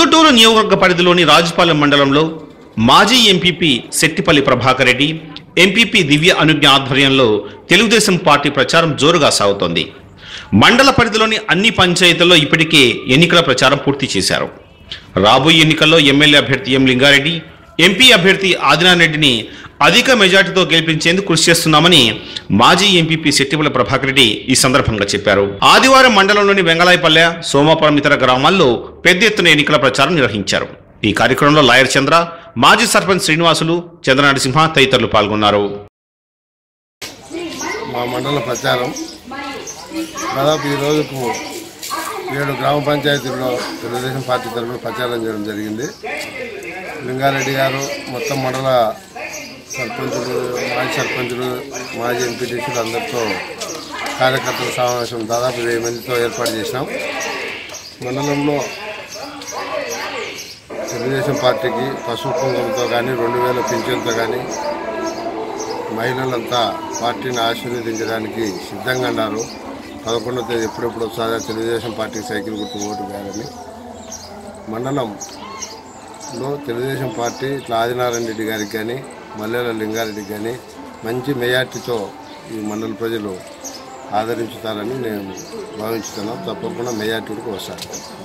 ప్రొద్దుటూరు నియోజకవర్గ పరిధిలోని రాజుపాలెం మండలంలో మాజీ ఎంపీపీ శెట్టిపల్లి ప్రభాకర్ రెడ్డి ఎంపీపీ దివ్య అనుజ్ఞ ఆధ్వర్యంలో తెలుగుదేశం పార్టీ ప్రచారం జోరుగా సాగుతోంది మండల పరిధిలోని అన్ని పంచాయతీల్లో ఇప్పటికే ఎన్నికల ప్రచారం పూర్తి చేశారు రాబోయే ఎన్నికల్లో ఎమ్మెల్యే అభ్యర్థి ఎం లింగారెడ్డి ఎంపీ అభ్యర్థి ఆదినారెడ్డిని అధిక మెజార్టీతో గెలిపించేందుకు కృషి చేస్తున్నామని మాజీ ఎంపీపీ శెట్టిపల్లి ప్రభాకర్ రెడ్డి ఈ సందర్భంగా చెప్పారు ఆదివారం మండలంలోని వెంగళాయపల్లె సోమాపురం ఇతర గ్రామాల్లో పెద్ద ఎత్తున ఎన్నికల ప్రచారం నిర్వహించారు ఈ కార్యక్రమంలో లాయర్ చంద్ర మాజీ సర్పంచ్ శ్రీనివాసులు చంద్ర నరసింహ తదితరులు పాల్గొన్నారు మా మండల ప్రచారం దాదాపు ఈ రోజుకు ఏడు గ్రామ పంచాయతీల్లో తెలుగుదేశం పార్టీ తరఫున ప్రచారం చేయడం జరిగింది లింగారెడ్డి గారు మొత్తం మండల సర్పంచులు మాజీ సర్పంచులు మాజీ ఎంపీటీసీలు అందరితో కార్యకర్తల సమావేశం దాదాపు వెయ్యి మందితో ఏర్పాటు చేసినాం మండలంలో తెలుగుదేశం పార్టీకి పసుపు కుంకుమతో కానీ రెండు వేల పింఛన్తో కానీ మహిళలంతా పార్టీని ఆశీర్వదించడానికి సిద్ధంగా ఉన్నారు పదకొండవ తేదీ ఎప్పుడెప్పుడు వస్తుందో తెలుగుదేశం పార్టీకి సైకిల్ గుర్తు ఓటు వేయాలని మండలంలో తెలుగుదేశం పార్టీ ఇట్లా ఆదినారాయణ రెడ్డి గారికి కానీ మల్లెల లింగారెడ్డికి కానీ మంచి మెజార్టీతో ఈ మండల ప్రజలు ఆదరించుతారని నేను భావించుతున్నాను తప్పకుండా మెజార్టీకి వస్తాను